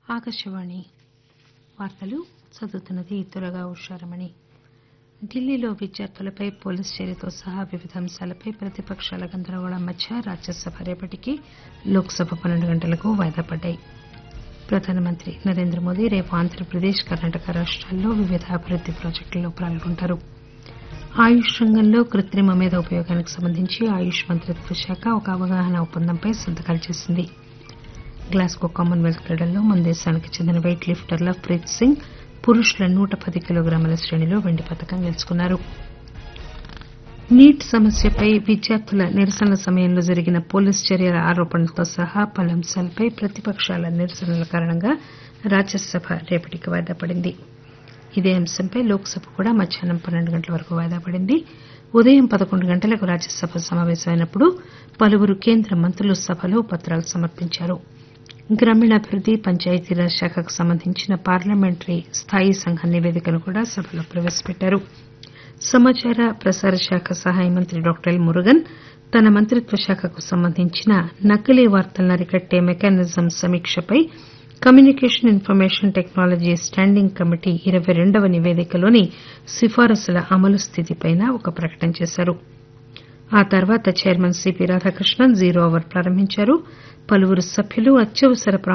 ఆకాశవాణి వార్తలు చదువుతున్నది దుర్గా ఉషారమణి ఢిల్లీలో విద్యార్థులపై పోలీసు చర్యతో సహా వివిధ అంశాలపై ప్రతిపకాల గందరగోళం మధ్య రాజ్యసభ రేపటికి లోక్ సభ పన్నెండు గంటలకు వాయిదా పడ్డాయి ప్రధానమంత్రి నరేంద్ర మోదీ రేపు ఆంధ్రప్రదేశ్ కర్ణాటక రాష్టాల్లో వివిధ అభివృద్ది ప్రాజెక్టుల్లో పాల్గొంటారు ఆయుష్ రంగంలో కృత్రిమ మేధ ఉపయోగానికి సంబంధించి ఆయుష్ మంత్రిత్వ శాఖ ఒక అవగాహన ఒప్పందంపై సంతకాలు చేసింది గ్లాస్గో కామన్వెల్త్ క్రీడల్లో మన దేశానికి చెందిన weight lifter Lovepreet Singh పురుషుల నూట పది కిలోగ్రాముల శ్రేణిలో వెండి పతకం గెలుచుకున్నారు నీట్ సమస్యపై విద్యార్థుల నిరసనల సమయంలో జరిగిన పోలీసు చర్యల ఆరోపణలతో సహా పలు అంశాలపై ప్రతిపకాల నిరసనల కారణంగా రాజ్యసభ రేపటికి వాయిదా పడింది ఇదే అంశంపై లోక్ సభ కూడా మధ్యాహ్నం పన్నెండు గంటల వరకు వాయిదా పడింది ఉదయం పదకొండు గంటలకు రాజ్యసభ సమాపేశమైనప్పుడు పలువురు కేంద్ర మంత్రులు సభలో పత్రాలు సమర్పించారు గ్రామీణాభివృద్ది పంచాయతీరాజ్ శాఖకు సంబంధించిన పార్లమెంటరీ స్థాయీ సంఘం నివేదికను కూడా సభలో ప్రవేశపెట్టారు సమాచార ప్రసార శాఖ సహాయ మంత్రి డాక్టర్ ఎల్ మురుగన్ తన మంత్రిత్వ శాఖకు సంబంధించిన నకిలీ వార్తలను అరికట్టే మెకానిజం సమీక్షపై communication information technology standing committee ఇరవై రెండవ నివేదికలోని సిఫారసుల అమలు స్థితిపై ఒక ప్రకటన చేశారు ఆ తర్వాత chairman CP Radhakrishnan zero hour ప్రారంభించారు పలువురు సభ్యులు అత్యవసర